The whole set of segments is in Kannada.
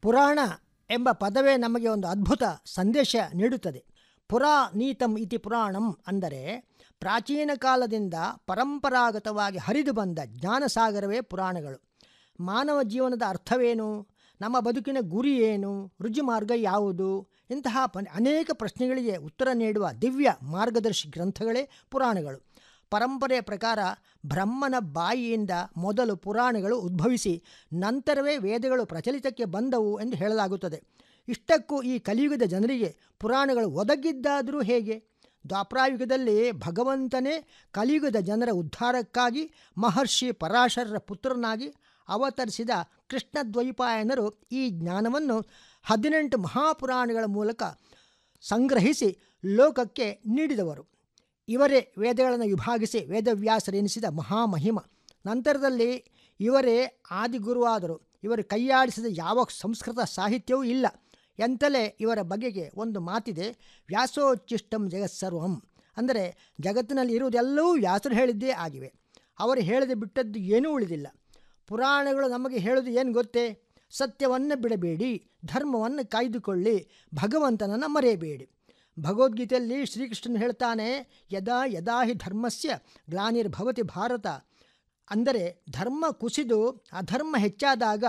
ಪುರಾಣ ಎಂಬ ಪದವೇ ನಮಗೆ ಒಂದು ಅದ್ಭುತ ಸಂದೇಶ ನೀಡುತ್ತದೆ ಪುರಾ ನೀತಂ ಇತಿ ಪುರಾಣಂ ಅಂದರೆ ಪ್ರಾಚೀನ ಕಾಲದಿಂದ ಪರಂಪರಾಗತವಾಗಿ ಹರಿದು ಬಂದ ಜ್ಞಾನಸಾಗರವೇ ಪುರಾಣಗಳು ಮಾನವ ಜೀವನದ ಅರ್ಥವೇನು ನಮ್ಮ ಬದುಕಿನ ಗುರಿ ಏನು ರುಜುಮಾರ್ಗ ಯಾವುದು ಇಂತಹ ಪ ಅನೇಕ ಪ್ರಶ್ನೆಗಳಿಗೆ ಉತ್ತರ ನೀಡುವ ದಿವ್ಯ ಮಾರ್ಗದರ್ಶಿ ಗ್ರಂಥಗಳೇ ಪುರಾಣಗಳು ಪರಂಪರೆಯ ಪ್ರಕಾರ ಬ್ರಹ್ಮನ ಬಾಯಿಯಿಂದ ಮೊದಲು ಪುರಾಣಗಳು ಉದ್ಭವಿಸಿ ನಂತರವೇ ವೇದಗಳು ಪ್ರಚಲಿತಕ್ಕೆ ಬಂದವು ಎಂದು ಹೇಳಲಾಗುತ್ತದೆ ಇಷ್ಟಕ್ಕೂ ಈ ಕಲಿಯುಗದ ಜನರಿಗೆ ಪುರಾಣಗಳು ಒದಗಿದ್ದಾದರೂ ಹೇಗೆ ದ್ವಾಪರಾಯುಗದಲ್ಲಿ ಭಗವಂತನೇ ಕಲಿಯುಗದ ಜನರ ಉದ್ಧಾರಕ್ಕಾಗಿ ಮಹರ್ಷಿ ಪರಾಶರರ ಪುತ್ರನಾಗಿ ಅವತರಿಸಿದ ಕೃಷ್ಣ ದ್ವೈಪಾಯನರು ಈ ಜ್ಞಾನವನ್ನು ಹದಿನೆಂಟು ಮಹಾಪುರಾಣಗಳ ಮೂಲಕ ಸಂಗ್ರಹಿಸಿ ಲೋಕಕ್ಕೆ ನೀಡಿದವರು ಇವರೇ ವೇದಗಳನ್ನು ವಿಭಾಗಿಸಿ ವೇದವ್ಯಾಸರೆನಿಸಿದ ಮಹಾಮಹಿಮ ನಂತರದಲ್ಲಿ ಇವರೇ ಆದಿಗುರುವಾದರು ಇವರು ಕೈಯಾಡಿಸಿದ ಯಾವ ಸಂಸ್ಕೃತ ಸಾಹಿತ್ಯವೂ ಇಲ್ಲ ಎಂತಲೇ ಇವರ ಬಗೆಗೆ ಒಂದು ಮಾತಿದೆ ವ್ಯಾಸೋಚ್ಚಿಷ್ಟಂ ಜಗತ್ಸರ್ವಂ ಅಂದರೆ ಜಗತ್ತಿನಲ್ಲಿ ಇರುವುದೆಲ್ಲವೂ ವ್ಯಾಸರು ಹೇಳಿದ್ದೇ ಆಗಿವೆ ಅವರು ಹೇಳದೆ ಬಿಟ್ಟದ್ದು ಏನೂ ಉಳಿದಿಲ್ಲ ಪುರಾಣಗಳು ನಮಗೆ ಹೇಳೋದು ಏನು ಗೊತ್ತೇ ಸತ್ಯವನ್ನು ಬಿಡಬೇಡಿ ಧರ್ಮವನ್ನು ಕಾಯ್ದುಕೊಳ್ಳಿ ಭಗವಂತನನ್ನು ಮರೆಯಬೇಡಿ ಭಗವದ್ಗೀತೆಯಲ್ಲಿ ಶ್ರೀಕೃಷ್ಣನು ಹೇಳ್ತಾನೆ ಯದಾ ಯದಾ ಹಿ ಧರ್ಮಸ್ಯ ಗ್ಲಾನಿರ್ಭವತಿ ಭಾರತ ಅಂದರೆ ಧರ್ಮ ಕುಸಿದು ಅಧರ್ಮ ಹೆಚ್ಚಾದಾಗ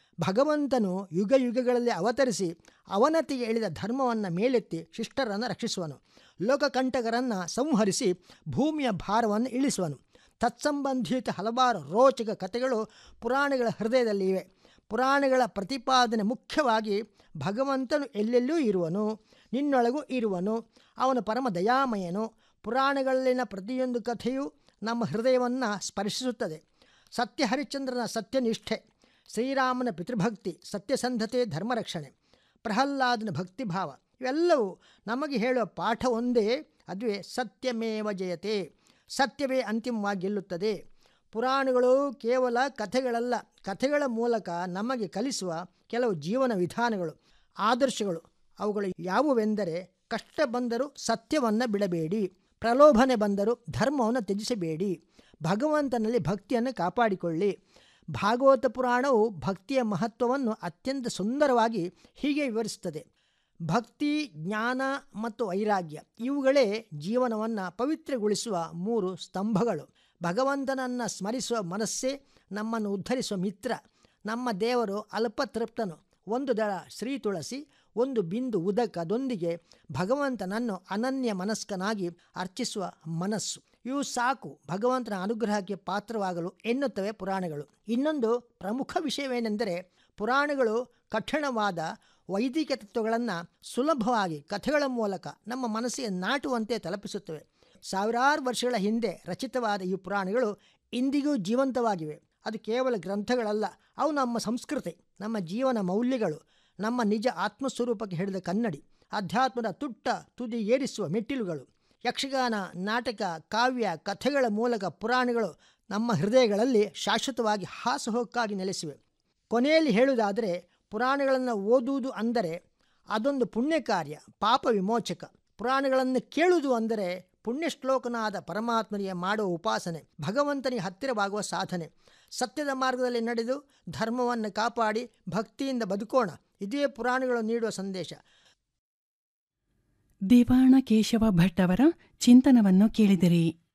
ಭಗವಂತನು ಯುಗ ಯುಗಗಳಲ್ಲಿ ಅವತರಿಸಿ ಅವನತಿಗೆ ಇಳಿದ ಧರ್ಮವನ್ನು ಮೇಲೆತ್ತಿ ಶಿಷ್ಟರನ್ನು ರಕ್ಷಿಸುವನು ಲೋಕಕಂಟಕರನ್ನು ಸಂಹರಿಸಿ ಭೂಮಿಯ ಭಾರವನ್ನು ಇಳಿಸುವನು ತತ್ಸಂಬಂಧಿತ ಹಲವಾರು ರೋಚಕ ಕಥೆಗಳು ಪುರಾಣಗಳ ಹೃದಯದಲ್ಲಿ ಇವೆ ಪುರಾಣಗಳ ಪ್ರತಿಪಾದನೆ ಮುಖ್ಯವಾಗಿ ಭಗವಂತನು ಎಲ್ಲೆಲ್ಲೂ ಇರುವನು ನಿನ್ನೊಳಗೂ ಇರುವನು ಅವನು ಪರಮ ದಯಾಮಯನು ಪುರಾಣಗಳಲ್ಲಿನ ಪ್ರತಿಯೊಂದು ಕಥೆಯೂ ನಮ್ಮ ಹೃದಯವನ್ನು ಸ್ಪರ್ಶಿಸುತ್ತದೆ ಸತ್ಯ ಹರಿಶ್ಚಂದ್ರನ ಸತ್ಯನಿಷ್ಠೆ ಶ್ರೀರಾಮನ ಪಿತೃಭಕ್ತಿ ಸತ್ಯಸಂಧತೆ ಧರ್ಮರಕ್ಷಣೆ ಪ್ರಹ್ಲಾದನ ಭಕ್ತಿಭಾವ ಇವೆಲ್ಲವೂ ನಮಗೆ ಹೇಳುವ ಪಾಠ ಒಂದೇ ಅದುವೇ ಸತ್ಯಮೇವ ಜಯತೆ ಸತ್ಯವೇ ಅಂತಿಮವಾಗಿ ಗೆಲ್ಲುತ್ತದೆ ಪುರಾಣಗಳು ಕೇವಲ ಕಥೆಗಳಲ್ಲ ಕಥೆಗಳ ಮೂಲಕ ನಮಗೆ ಕಲಿಸುವ ಕೆಲವು ಜೀವನ ವಿಧಾನಗಳು ಆದರ್ಶಗಳು ಅವುಗಳು ಯಾವುವೆಂದರೆ ಕಷ್ಟ ಬಂದರೂ ಸತ್ಯವನ್ನು ಬಿಡಬೇಡಿ ಪ್ರಲೋಭನೆ ಬಂದರೂ ಧರ್ಮವನ್ನು ತ್ಯಜಿಸಬೇಡಿ ಭಗವಂತನಲ್ಲಿ ಭಕ್ತಿಯನ್ನು ಕಾಪಾಡಿಕೊಳ್ಳಿ ಭಾಗವತ ಪುರಾಣವು ಭಕ್ತಿಯ ಮಹತ್ವವನ್ನು ಅತ್ಯಂತ ಸುಂದರವಾಗಿ ಹೀಗೆ ವಿವರಿಸುತ್ತದೆ ಭಕ್ತಿ ಜ್ಞಾನ ಮತ್ತು ವೈರಾಗ್ಯ ಇವುಗಳೇ ಜೀವನವನ್ನು ಪವಿತ್ರಗೊಳಿಸುವ ಮೂರು ಸ್ತಂಭಗಳು ಭಗವಂತನನ್ನು ಸ್ಮರಿಸುವ ಮನಸ್ಸೇ ನಮ್ಮನ್ನು ಉದ್ಧರಿಸುವ ಮಿತ್ರ ನಮ್ಮ ದೇವರು ಅಲ್ಪತೃಪ್ತನು ಒಂದು ದಳ ಶ್ರೀ ತುಳಸಿ ಒಂದು ಬಿಂದು ಉದಕದೊಂದಿಗೆ ಭಗವಂತನನ್ನು ಅನನ್ಯ ಮನಸ್ಕನಾಗಿ ಅರ್ಚಿಸುವ ಮನಸ್ಸು ಇವು ಸಾಕು ಭಗವಂತನ ಅನುಗ್ರಹಕ್ಕೆ ಪಾತ್ರವಾಗಲು ಎನ್ನುತ್ತವೆ ಪುರಾಣಗಳು ಇನ್ನೊಂದು ಪ್ರಮುಖ ವಿಷಯವೇನೆಂದರೆ ಪುರಾಣಗಳು ಕಠಿಣವಾದ ವೈದಿಕ ತತ್ವಗಳನ್ನು ಸುಲಭವಾಗಿ ಕಥೆಗಳ ಮೂಲಕ ನಮ್ಮ ಮನಸ್ಸಿಗೆ ನಾಟುವಂತೆ ತಲುಪಿಸುತ್ತವೆ ಸಾವಿರಾರು ವರ್ಷಗಳ ಹಿಂದೆ ರಚಿತವಾದ ಈ ಪುರಾಣಗಳು ಇಂದಿಗೂ ಜೀವಂತವಾಗಿವೆ ಅದು ಕೇವಲ ಗ್ರಂಥಗಳಲ್ಲ ಅವು ನಮ್ಮ ಸಂಸ್ಕೃತಿ ನಮ್ಮ ಜೀವನ ಮೌಲ್ಯಗಳು ನಮ್ಮ ನಿಜ ಆತ್ಮಸ್ವರೂಪಕ್ಕೆ ಹಿಡಿದ ಕನ್ನಡಿ ಅಧ್ಯಾತ್ಮದ ತುಟ್ಟ ತುದಿ ಏರಿಸುವ ಮೆಟ್ಟಿಲುಗಳು ಯಕ್ಷಗಾನ ನಾಟಕ ಕಾವ್ಯ ಕಥೆಗಳ ಮೂಲಕ ಪುರಾಣಗಳು ನಮ್ಮ ಹೃದಯಗಳಲ್ಲಿ ಶಾಶ್ವತವಾಗಿ ಹಾಸುಹೊಕ್ಕಾಗಿ ನೆಲೆಸಿವೆ ಕೊನೆಯಲ್ಲಿ ಹೇಳುವುದಾದರೆ ಪುರಾಣಗಳನ್ನು ಓದುವುದು ಅಂದರೆ ಅದೊಂದು ಪುಣ್ಯ ಕಾರ್ಯ ಪಾಪ ವಿಮೋಚಕ ಪುರಾಣಗಳನ್ನು ಕೇಳುವುದು ಅಂದರೆ ಪುಣ್ಯಶ್ಲೋಕನಾದ ಪರಮಾತ್ಮನಿಗೆ ಮಾಡುವ ಉಪಾಸನೆ ಭಗವಂತನಿಗೆ ಹತ್ತಿರವಾಗುವ ಸಾಧನೆ ಸತ್ಯದ ಮಾರ್ಗದಲ್ಲಿ ನಡೆದು ಧರ್ಮವನ್ನು ಕಾಪಾಡಿ ಭಕ್ತಿಯಿಂದ ಬದುಕೋಣ ಇದೇ ಪುರಾಣಗಳು ನೀಡುವ ಸಂದೇಶ ದೇವಾಣ ಕೇಶವ ಭಟ್ ಅವರ ಚಿಂತನವನ್ನು ಕೇಳಿದಿರಿ